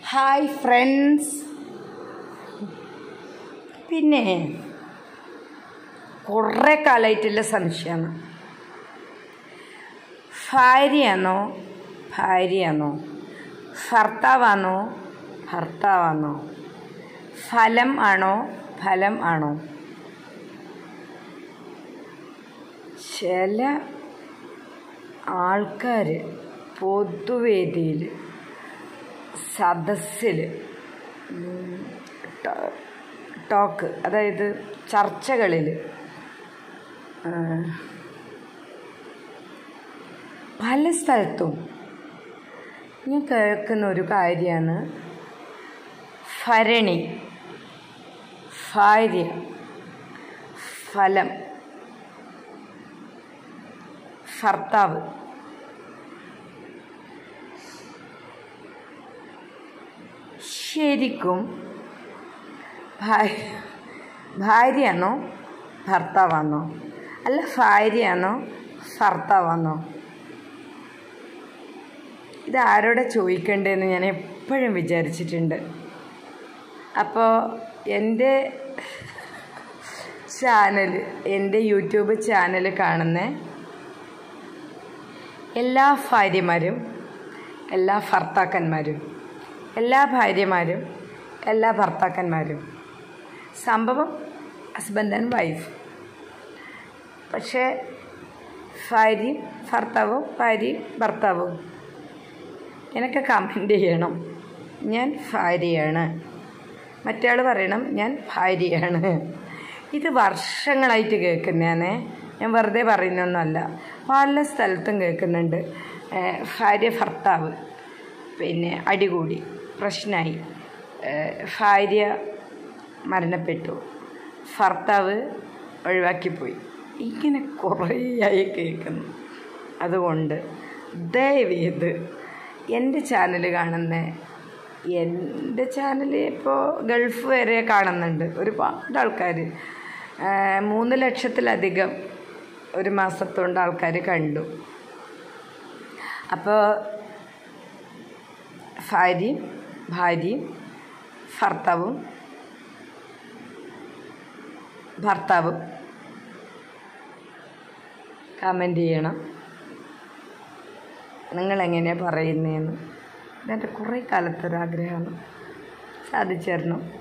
hi friends പിന്നെ കുറേ കാലമായിട്ടുള്ള സംശയമാണ് ഭാര്യയാണോ ഭാര്യയാണോ ഭർത്താവാണോ ഭർത്താവാണോ ഫലം ആണോ ഫലം ആണോ ചില ആൾക്കാർ പൊതുവേദിയിൽ സദസ്സിൽ ടോക്ക് അതായത് ചർച്ചകളിൽ പല സ്ഥലത്തും ഞാൻ കേൾക്കുന്ന ഒരു കാര്യമാണ് ഭരണി ഭാര്യ ഫലം ഭർത്താവ് ശരിക്കും ഭാര്യ ഭാര്യയാണോ ഭർത്താവാണോ അല്ല ഭാര്യയാണോ ഭർത്താവാണോ ഇത് ആരോടെ ചോദിക്കണ്ടേന്ന് ഞാൻ എപ്പോഴും വിചാരിച്ചിട്ടുണ്ട് അപ്പോൾ എൻ്റെ ചാനൽ എൻ്റെ യൂട്യൂബ് ചാനൽ കാണുന്ന എല്ലാ ഭാര്യമാരും എല്ലാ ഭർത്താക്കന്മാരും എല്ലാ ഭാര്യമാരും എല്ലാ ഭർത്താക്കന്മാരും സംഭവം ഹസ്ബൻഡ് ആൻഡ് വൈഫ് പക്ഷേ ഭാര്യയും ഭർത്താവും ഭാര്യയും ഭർത്താവും എനിക്ക് കമൻ്റ് ചെയ്യണം ഞാൻ ഭാര്യയാണ് മറ്റയാൾ പറയണം ഞാൻ ഭാര്യയാണ് ഇത് വർഷങ്ങളായിട്ട് കേൾക്കുന്നതാണേ ഞാൻ വെറുതെ പറയുന്നൊന്നുമല്ല പല സ്ഥലത്തും കേൾക്കുന്നുണ്ട് ഭാര്യ ഭർത്താവ് പിന്നെ അടികൂടി പ്രശ്നമായി ഭാര്യ മരണപ്പെട്ടു ഭർത്താവ് ഒഴിവാക്കിപ്പോയി ഇങ്ങനെ കുറേയായി കേൾക്കുന്നു അതുകൊണ്ട് ദയവേത് എൻ്റെ ചാനൽ കാണുന്ന എൻ്റെ ചാനൽ ഇപ്പോൾ ഗൾഫ് വരെ കാണുന്നുണ്ട് ഒരുപാട് ആൾക്കാർ മൂന്ന് ലക്ഷത്തിലധികം ഒരു മാസത്തോണ്ട് ആൾക്കാർ കണ്ടു അപ്പോൾ ഭാര്യയും ഭാര്യയും ഭർത്താവും ഭർത്താവും കമൻ്റ് ചെയ്യണം നിങ്ങളെങ്ങനെയാണ് പറയുന്നതെന്ന് ഇതെൻ്റെ കുറേ കാലത്തൊരാഗ്രഹമാണ് സാധിച്ചു തരണം